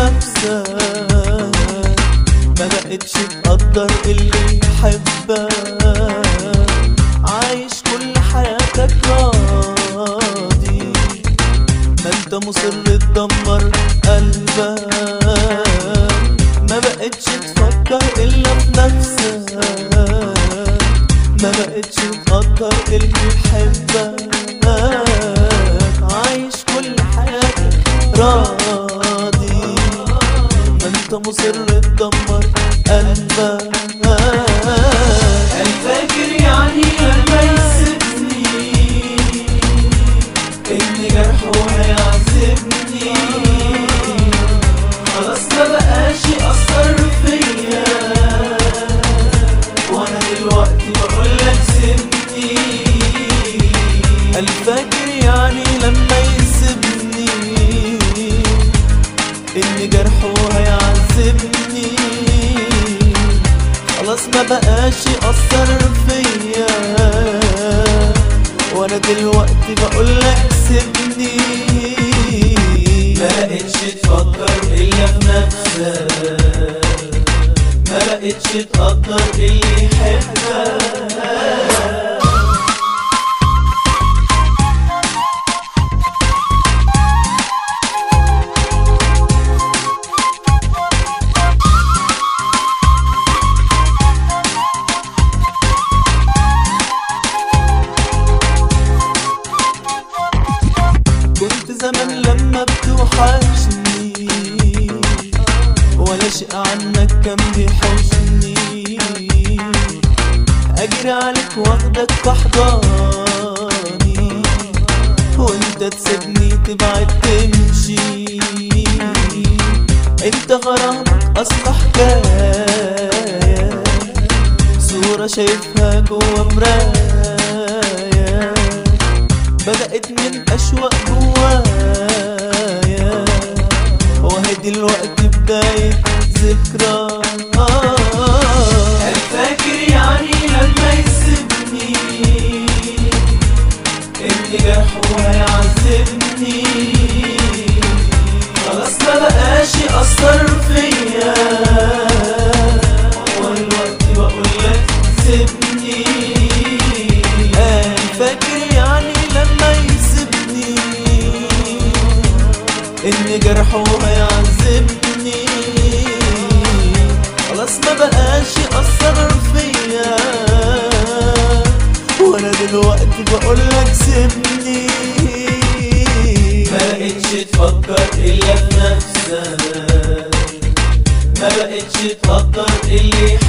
نفسك ما بقتش تقدر اللي يحبك عايش كل حياتك راضي ما انت مصر تدمر قلبك ما بقتش تفكر الا في نفسك ما بقتش تقدر اللي يحبك عايش كل حياتك راضي ما انت مصر تدمر قلبك الفاكر يعني لما يسيبني ان جرحه هيعذبني خلاص ما بقاش يأثر فيا وانا دلوقتي بقولك سيبني الفاكر يعني لما يسيبني ان جرحه هيعذبني خلاص ما بقاش يأثر فيا وانا دلوقتي بقولك سيبني ما بقتش تفكر الا في نفسك ما بقتش تقدر اللي يحبك كنت زمان لما بتوحشني ولا شيء عنك كان بيحوشني اجري عليك واخدك في حضاني وانت تسيبني تبعد تمشي انت غرامك اصل حكايه صورة شايفها جوا مراية بدأت من أشواق جوايا وهي دلوقتي بداية ذكرى الفاكر يعني لما يسيبني ان جرحه هيعذبني خلاص ما بقاش يأثر فيا والوقت بقولك سيبني فاكر يعني لما يسيبني إن جرحه هيعذبني خلاص ما بقاش يأثر فيا وأنا دلوقتي بقولك سيبني ما بقتش تفكر الا في نفسك ما بقتش تقدر اللي